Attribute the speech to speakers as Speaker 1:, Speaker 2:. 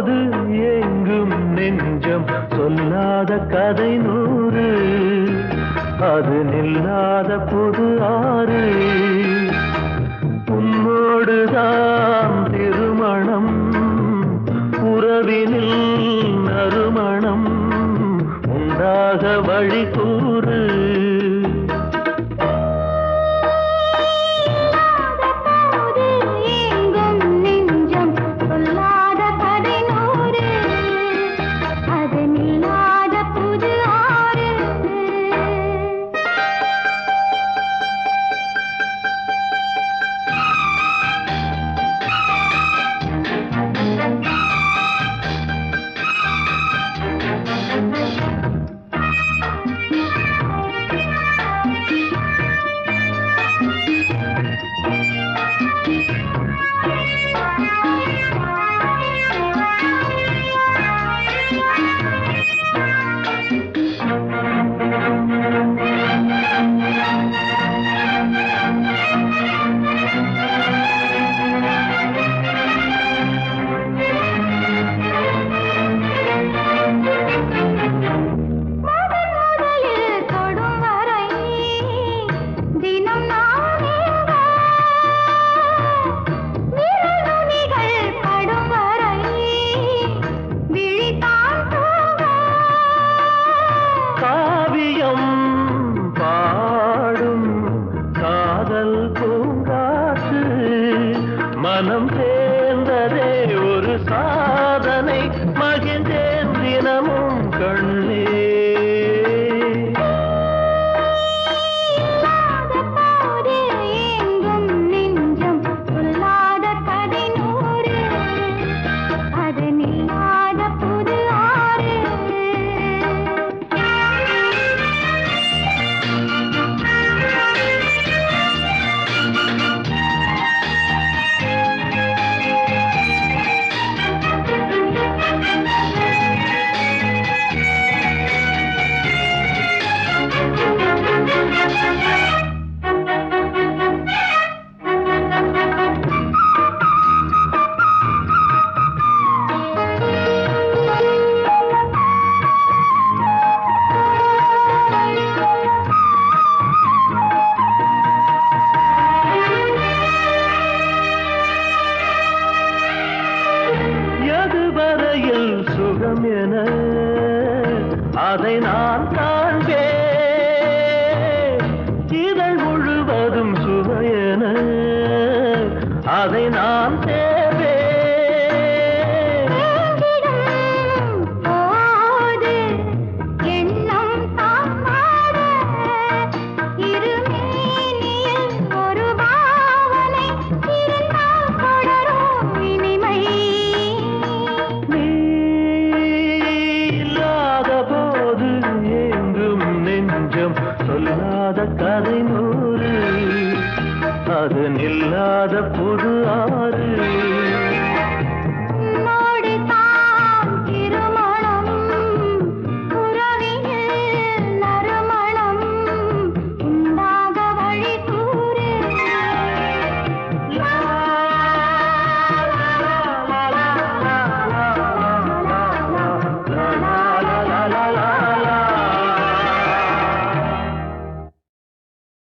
Speaker 1: போது எங்கும் நெஞ்சம் சொல்லாத கதை நூறு அது நில்லாத புது ஆறு உன்னோடுதான் திருமணம் உறவினில் நறுமணம் உண்டாக வழி கூறு
Speaker 2: போது எங்கும் நெஞ்சம் சொல்லாத கதை நூறு அது நில்லாத புது ஆறு முதலில் தொடும் வரை தினம் நான் எங்க? விரல் நுனிகள் படும் வரை விழிதான் தூங்க.
Speaker 1: காவியம் பாடும் காதல் பூங்காற்று மனம் சேர்ந்ததே ஒரு சாதனை மகிழ்ந்தேன் தினமும் கண்ணே
Speaker 2: இல்லாத போது எங்கும் நெஞ்சம் சொல்லாத கதை நூறு அது நில்லாத புது ஆறு
Speaker 1: எதுவரையில் சுகம் என அதை நான் காண்பேன் இதழ் முழுவதும் சுவையென அதை நான் தேவேன்
Speaker 2: தேங்கிடும் போது எண்ணம் தாமாட இருமேனியில் ஒரு பாவனை இருந்தால் தொடரும் இனிமை
Speaker 1: நீ இல்லாத போது எங்கும் நெஞ்சம் சொல்லாத கதை நூறு அது நில்லாத புது ஆறு